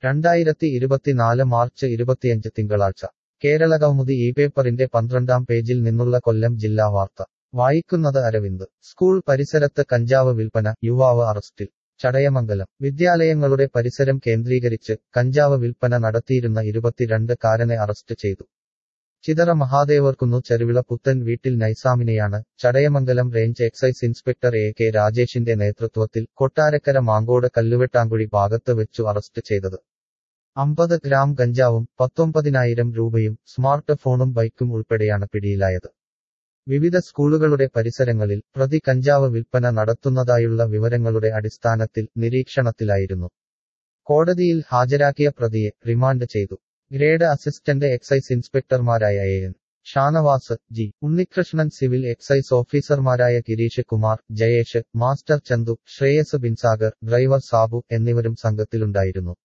രണ്ടായിരത്തി ഇരുപത്തിനാല് മാർച്ച് ഇരുപത്തിയഞ്ച് തിങ്കളാഴ്ച കേരളകൗമുദി ഈ പേപ്പറിന്റെ പന്ത്രണ്ടാം പേജിൽ നിന്നുള്ള കൊല്ലം ജില്ലാ വാർത്ത വായിക്കുന്നത് അരവിന്ദ് സ്കൂൾ പരിസരത്ത് കഞ്ചാവ് വിൽപ്പന യുവാവ് അറസ്റ്റിൽ ചടയമംഗലം വിദ്യാലയങ്ങളുടെ പരിസരം കേന്ദ്രീകരിച്ച് കഞ്ചാവ് വിൽപ്പന നടത്തിയിരുന്ന ഇരുപത്തിരണ്ട് കാരനെ അറസ്റ്റ് ചെയ്തു ചിതറ മഹാദേവർക്കുന്നു ചെറുവിള പുത്തൻ വീട്ടിൽ നൈസാമിനെയാണ് Chadayamangalam range excise inspector A K രാജേഷിന്റെ നേതൃത്വത്തിൽ കൊട്ടാരക്കര മാങ്കോട് കല്ലുവെട്ടാങ്കുഴി ഭാഗത്ത് വെച്ചു അറസ്റ്റ് ചെയ്തത് അമ്പത് ഗ്രാം ഗഞ്ചാവും പത്തൊമ്പതിനായിരം രൂപയും സ്മാർട്ട് ഫോണും ബൈക്കും ഉൾപ്പെടെയാണ് പിടിയിലായത് വിവിധ സ്കൂളുകളുടെ പരിസരങ്ങളിൽ പ്രതി കഞ്ചാവ് വിൽപ്പന നടത്തുന്നതായുള്ള വിവരങ്ങളുടെ അടിസ്ഥാനത്തിൽ നിരീക്ഷണത്തിലായിരുന്നു കോടതിയിൽ ഹാജരാക്കിയ പ്രതിയെ റിമാൻഡ് ചെയ്തു ഗ്രേഡ് അസിസ്റ്റന്റ് എക്സൈസ് ഇൻസ്പെക്ടർമാരായ A N Shanavas G Unnikrishnan civil excise ഓഫീസർമാരായ ഗിരീഷ് കുമാർ ജയേഷ് മാസ്റ്റർ ചന്തു ശ്രേയസ് ബിൻസാഗർ ഡ്രൈവർ സാബു എന്നിവരും സംഘത്തിലുണ്ടായിരുന്നു